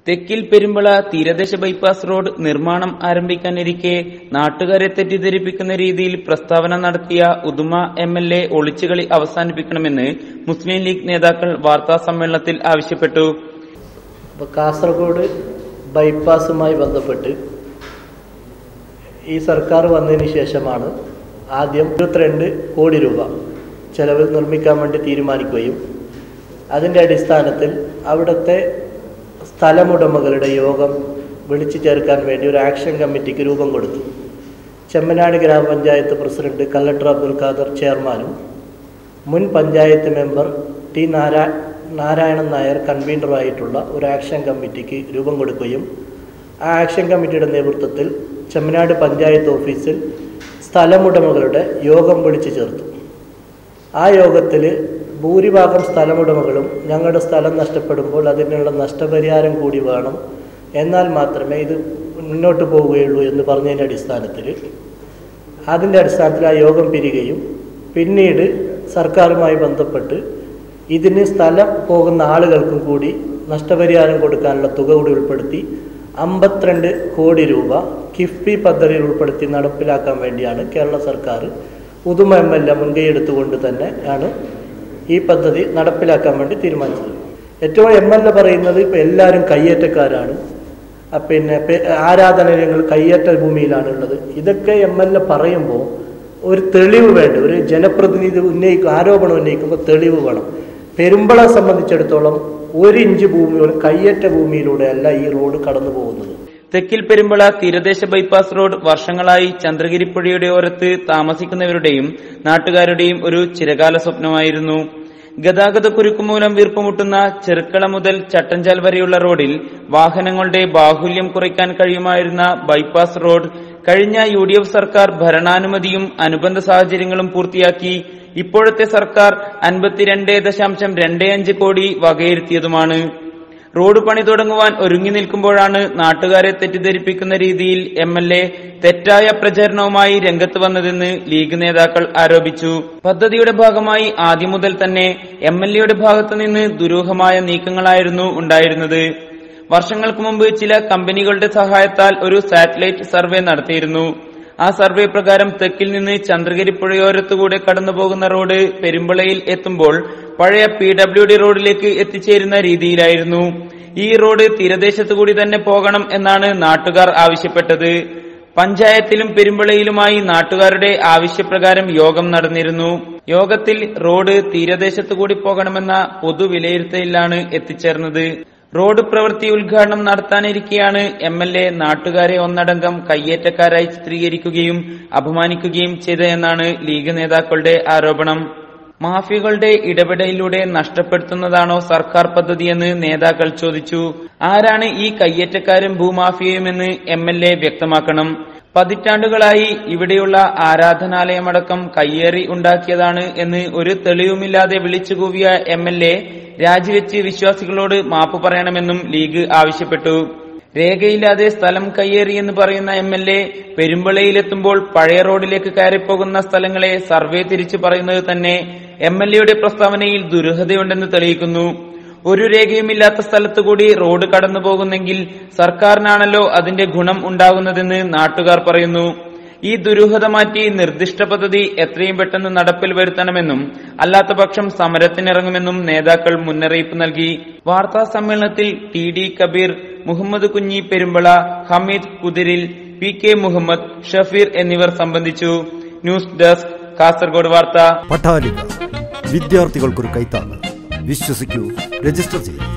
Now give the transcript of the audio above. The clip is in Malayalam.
തെക്കിൽ പെരുമ്പള തീരദേശ ബൈപ്പാസ് റോഡ് നിർമ്മാണം ആരംഭിക്കാനിരിക്കെ നാട്ടുകാരെ തെറ്റിദ്ധരിപ്പിക്കുന്ന രീതിയിൽ പ്രസ്താവന നടത്തിയ ഉദുമ എം എൽ എ ഒളിച്ചുകളി അവസാനിപ്പിക്കണമെന്ന് മുസ്ലിം ലീഗ് നേതാക്കൾ വാർത്താ സമ്മേളനത്തിൽ ആവശ്യപ്പെട്ടു അപ്പോൾ കാസർഗോഡ് ബൈപ്പാസുമായി ബന്ധപ്പെട്ട് ഈ സർക്കാർ വന്നതിന് ശേഷമാണ് ആദ്യം ഇരുപത്തിരണ്ട് കോടി രൂപ ചെലവിൽ നിർമ്മിക്കാൻ വേണ്ടി തീരുമാനിക്കുകയും അതിൻ്റെ അടിസ്ഥാനത്തിൽ അവിടുത്തെ സ്ഥലമുടമകളുടെ യോഗം വിളിച്ചു ചേർക്കാൻ വേണ്ടി ഒരു ആക്ഷൻ കമ്മിറ്റിക്ക് രൂപം കൊടുത്തു ചെമ്മനാട് ഗ്രാമപഞ്ചായത്ത് പ്രസിഡന്റ് കല്ലട്ടർ അബ്ദുൽ ഖാദർ ചെയർമാനും മുൻ പഞ്ചായത്ത് മെമ്പർ ടി നാരാ നാരായണൻ നായർ കൺവീനറുമായിട്ടുള്ള ഒരു ആക്ഷൻ കമ്മിറ്റിക്ക് രൂപം കൊടുക്കുകയും ആ ആക്ഷൻ കമ്മിറ്റിയുടെ നേതൃത്വത്തിൽ ചെമ്മനാട് പഞ്ചായത്ത് ഓഫീസിൽ സ്ഥലമുടമകളുടെ യോഗം വിളിച്ചു ചേർത്തു ആ യോഗത്തിൽ ഭൂരിഭാഗം സ്ഥലമുടമകളും ഞങ്ങളുടെ സ്ഥലം നഷ്ടപ്പെടുമ്പോൾ അതിനുള്ള നഷ്ടപരിഹാരം കൂടി വേണം എന്നാൽ മാത്രമേ ഇത് മുന്നോട്ട് പോവുകയുള്ളൂ എന്ന് പറഞ്ഞതിൻ്റെ അടിസ്ഥാനത്തിൽ അതിൻ്റെ അടിസ്ഥാനത്തിൽ ആ യോഗം പിരികയും പിന്നീട് സർക്കാരുമായി ബന്ധപ്പെട്ട് ഇതിന് സ്ഥലം പോകുന്ന ആളുകൾക്കും കൂടി നഷ്ടപരിഹാരം കൊടുക്കാനുള്ള തുക കൂടി ഉൾപ്പെടുത്തി അമ്പത്തിരണ്ട് കോടി രൂപ കിഫ്ബി പദ്ധതിയിൽ ഉൾപ്പെടുത്തി നടപ്പിലാക്കാൻ വേണ്ടിയാണ് കേരള സർക്കാർ ഉദുമ എം എൽ എ മുൻകൈയെടുത്തുകൊണ്ട് തന്നെ ആണ് ഈ പദ്ധതി നടപ്പിലാക്കാൻ വേണ്ടി തീരുമാനിച്ചത് ഏറ്റവും എം എൽ എ പറയുന്നത് ഇപ്പോൾ എല്ലാവരും കയ്യേറ്റക്കാരാണ് ആ പിന്നെ പെ- ആരാധനാലയങ്ങൾ കയ്യേറ്റ ഭൂമിയിലാണ് ഉള്ളത് ഇതൊക്കെ എം എൽ എ പറയുമ്പോൾ ഒരു തെളിവ് വേണ്ട ഒരു ജനപ്രതിനിധി ഉന്നയിക്കും ആരോപണം ഉന്നയിക്കുമ്പോൾ തെളിവ് വേണം പെരുമ്പള സംബന്ധിച്ചിടത്തോളം ഒരു ഇഞ്ച് ഭൂമി ഒരു കയ്യേറ്റ ഭൂമിയിലൂടെയല്ല ഈ റോഡ് കടന്നു പോകുന്നത് തെക്കിൽ പെരുമ്പള തീരദേശ ബൈപ്പാസ് റോഡ് വർഷങ്ങളായി ചന്ദ്രഗിരി പുഴയുടെ ഓരത്ത് താമസിക്കുന്നവരുടെയും നാട്ടുകാരുടെയും ഒരു ചിരകാല സ്വപ്നമായിരുന്നു ഗതാഗത കുരുക്ക് മൂലം വീർപ്പുമുട്ടുന്ന ചെറുക്കള മുതൽ ചട്ടഞ്ചാൽ വരെയുള്ള റോഡിൽ വാഹനങ്ങളുടെ ബാഹുല്യം കുറയ്ക്കാൻ കഴിയുമായിരുന്ന ബൈപ്പാസ് റോഡ് കഴിഞ്ഞ യു ഡി എഫ് സർക്കാർ ഭരണാനുമതിയും അനുബന്ധ സാഹചര്യങ്ങളും പൂർത്തിയാക്കി ഇപ്പോഴത്തെ സർക്കാർ അൻപത്തിരണ്ട് ദശാംശം രണ്ട് അഞ്ച് കോടി വകയിരുത്തിയതുമാണ് റോഡ് പണി തുടങ്ങുവാൻ ഒരുങ്ങി നിൽക്കുമ്പോഴാണ് നാട്ടുകാരെ തെറ്റിദ്ധരിപ്പിക്കുന്ന രീതിയിൽ എം എൽ എ തെറ്റായ പ്രചരണവുമായി രംഗത്ത് വന്നതെന്ന് ലീഗ് നേതാക്കൾ ആരോപിച്ചു പദ്ധതിയുടെ ഭാഗമായി ആദ്യം മുതൽ തന്നെ എം എൽ എയുടെ ഭാഗത്തുനിന്ന് ദുരൂഹമായ നീക്കങ്ങളായിരുന്നു ഉണ്ടായിരുന്നത് വർഷങ്ങൾക്ക് മുമ്പ് ചില കമ്പനികളുടെ സഹായത്താൽ ഒരു സാറ്റലൈറ്റ് സർവേ നടത്തിയിരുന്നു ആ സർവേ പ്രകാരം തെക്കിൽ നിന്ന് ചന്ദ്രഗിരി പുഴയോരത്തുകൂടെ കടന്നുപോകുന്ന റോഡ് പെരുമ്പളയിൽ എത്തുമ്പോൾ പഴയ പി ഡബ്ല്യു ഡി റോഡിലേക്ക് എത്തിച്ചേരുന്ന രീതിയിലായിരുന്നു ഈ റോഡ് തീരദേശത്തു കൂടി തന്നെ പോകണം എന്നാണ് നാട്ടുകാർ ആവശ്യപ്പെട്ടത് പഞ്ചായത്തിലും പെരുമ്പളയിലുമായി നാട്ടുകാരുടെ ആവശ്യപ്രകാരം യോഗം നടന്നിരുന്നു യോഗത്തിൽ റോഡ് തീരദേശത്തു കൂടി പോകണമെന്ന പൊതു വിലയിരുത്തലിലാണ് എത്തിച്ചേർന്നത് റോഡ് പ്രവൃത്തി ഉദ്ഘാടനം നടത്താനിരിക്കെയാണ് എം എൽ എ നാട്ടുകാരെ ഒന്നടങ്കം കയ്യേറ്റക്കാരായി ചിത്രീകരിക്കുകയും അപമാനിക്കുകയും ചെയ്തതെന്നാണ് ലീഗ് നേതാക്കളുടെ ആരോപണം മാഫിയകളുടെ ഇടപെടലിലൂടെ നഷ്ടപ്പെടുത്തുന്നതാണോ സർക്കാർ പദ്ധതിയെന്ന് നേതാക്കൾ ചോദിച്ചു ആരാണ് ഈ കയ്യേറ്റക്കാരും ഭൂമാഫിയയുമെന്ന് എം എൽ എ വ്യക്തമാക്കണം പതിറ്റാണ്ടുകളായി ഇവിടെയുള്ള ആരാധനാലയമടക്കം കയ്യേറി ഉണ്ടാക്കിയതാണ് എന്ന് ഒരു തെളിവുമില്ലാതെ വിളിച്ചുകൂവിയ എം എൽ എ രാജിവെച്ച് വിശ്വാസികളോട് മാപ്പ് പറയണമെന്നും ലീഗ് ആവശ്യപ്പെട്ടു രേഖയില്ലാതെ സ്ഥലം കയ്യേറി എന്ന് പറയുന്ന എം എൽ എ പെരുമ്പളയിലെത്തുമ്പോൾ പഴയ റോഡിലേക്ക് കയറിപ്പോകുന്ന സ്ഥലങ്ങളെ സർവേ തിരിച്ചു പറയുന്നത് തന്നെ എം എൽ എയുടെ പ്രസ്താവനയിൽ ദുരൂഹതയുണ്ടെന്ന് തെളിയിക്കുന്നു ഒരു രേഖയുമില്ലാത്ത സ്ഥലത്തുകൂടി റോഡ് കടന്നു പോകുന്നെങ്കിൽ സർക്കാരിനാണല്ലോ അതിന്റെ ഗുണം ഉണ്ടാകുന്നതെന്ന് നാട്ടുകാർ പറയുന്നു ഈ ദുരൂഹത മാറ്റി നിർദ്ദിഷ്ട പദ്ധതി എത്രയും പെട്ടെന്ന് നടപ്പിൽ വരുത്തണമെന്നും അല്ലാത്ത പക്ഷം സമരത്തിനിറങ്ങുമെന്നും നേതാക്കൾ മുന്നറിയിപ്പ് നൽകി വാർത്താ സമ്മേളനത്തിൽ T D Kabeer Muhammad Kunhi Perumbala Hameed Kuthiril P K Muhammad Shafeer എന്നിവർ സംബന്ധിച്ചു ന്യൂസ് ഡെസ്ക് കാസർഗോഡ് വാർത്ത പട്ടാലിക വിദ്യാർത്ഥികൾക്കൊരു കൈത്താങ്ങ് വിശ്വസിക്കൂ രജിസ്റ്റർ ചെയ്യൂ